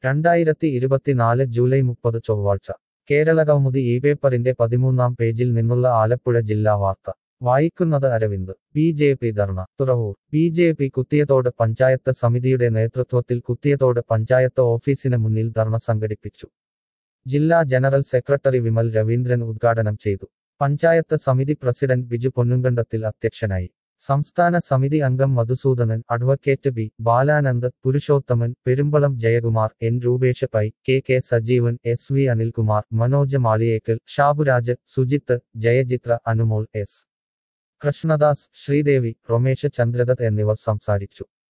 രണ്ടായിരത്തി ഇരുപത്തിനാല് ജൂലൈ മുപ്പത് ചൊവ്വാഴ്ച കേരളകൗമുദി ഈ പേപ്പറിന്റെ പതിമൂന്നാം പേജിൽ നിന്നുള്ള ആലപ്പുഴ ജില്ലാ വാർത്ത വായിക്കുന്നത് Aravind B J P dharna Thuravoor B J P Kuthiyathode panchayat സമിതിയുടെ നേതൃത്വത്തിൽ കുത്തിയതോട് പഞ്ചായത്ത് ഓഫീസിന് മുന്നിൽ ധർണ സംഘടിപ്പിച്ചു ജില്ലാ ജനറൽ സെക്രട്ടറി വിമൽ രവീന്ദ്രൻ ഉദ്ഘാടനം ചെയ്തു പഞ്ചായത്ത് സമിതി പ്രസിഡന്റ് ബിജു പൊന്നുങ്കണ്ടത്തിൽ അധ്യക്ഷനായി സംസ്ഥാന സമിതി അംഗം Madhusoodanan advocate B Balanand Purushothaman Perumbalam Jayakumar N Rupesh Pai K K Sajeevan S V Anilkumar Manoj Maliyekkal Shaburaj Sujith Jayajithra Anumol S Krishnadas Sreedevi Romesh Chandradath എന്നിവർ സംസാരിച്ചു